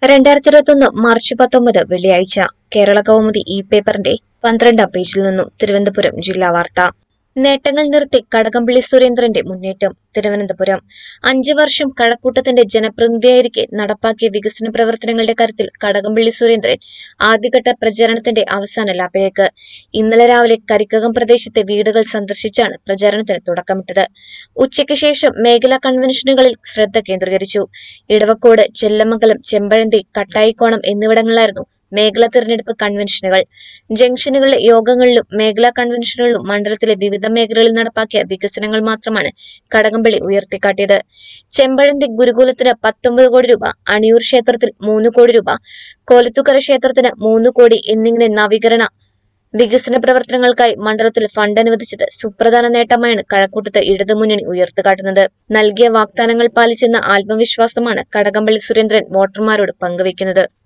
രണ്ടായിരത്തി ഇരുപത്തൊന്ന് മാർച്ച് പത്തൊമ്പത് വെള്ളിയാഴ്ച കേരള കൗമുദി ഇ പേപ്പറിന്റെ പന്ത്രണ്ടാം പേജിൽ നിന്നും തിരുവനന്തപുരം ജില്ലാ വാർത്ത നേട്ടങ്ങൾ നിർത്തി കടകംപള്ളി സുരേന്ദ്രന്റെ മുന്നേറ്റം തിരുവനന്തപുരം അഞ്ചു വർഷം കഴക്കൂട്ടത്തിന്റെ ജനപ്രതിനിധിയായിരിക്കെ നടപ്പാക്കിയ വികസന പ്രവർത്തനങ്ങളുടെ കാര്യത്തിൽ കടകംപള്ളി സുരേന്ദ്രൻ ആദ്യഘട്ട പ്രചാരണത്തിന്റെ അവസാന ലാപ്പിലേക്ക് ഇന്നലെ രാവിലെ കരിക്കകം പ്രദേശത്തെ വീടുകൾ സന്ദർശിച്ചാണ് പ്രചാരണത്തിന് തുടക്കമിട്ടത് ഉച്ചയ്ക്ക് ശേഷം മേഖലാ കൺവെൻഷനുകളിൽ ശ്രദ്ധ കേന്ദ്രീകരിച്ചു ഇടവക്കോട് ചെല്ലമംഗലം ചെമ്പഴന്തി കട്ടായിക്കോണം എന്നിവിടങ്ങളിലായിരുന്നു മേഖലാ തിരഞ്ഞെടുപ്പ് കൺവെൻഷനുകൾ ജംഗ്ഷനുകളിലെ യോഗങ്ങളിലും മേഖലാ കൺവെൻഷനുകളിലും മണ്ഡലത്തിലെ വിവിധ മേഖലകളിൽ നടപ്പാക്കിയ വികസനങ്ങൾ മാത്രമാണ് കടകംപള്ളി ഉയർത്തിക്കാട്ടിയത് ചെമ്പഴന്തി ഗുരുകുലത്തിന് പത്തൊമ്പത് കോടി രൂപ അണിയൂർ ക്ഷേത്രത്തിൽ മൂന്ന് കോടി രൂപ കോലത്തുകര ക്ഷേത്രത്തിന് മൂന്ന് കോടി എന്നിങ്ങനെ നവീകരണ വികസന പ്രവർത്തനങ്ങൾക്കായി മണ്ഡലത്തിൽ ഫണ്ട് അനുവദിച്ചത് സുപ്രധാന നേട്ടമായാണ് കഴക്കൂട്ടത്ത് ഇടതുമുന്നണി ഉയർത്തുകാട്ടുന്നത് നൽകിയ വാഗ്ദാനങ്ങൾ പാലിച്ചെന്ന ആത്മവിശ്വാസമാണ് കടകംപള്ളി സുരേന്ദ്രൻ വോട്ടർമാരോട് പങ്കുവയ്ക്കുന്നത്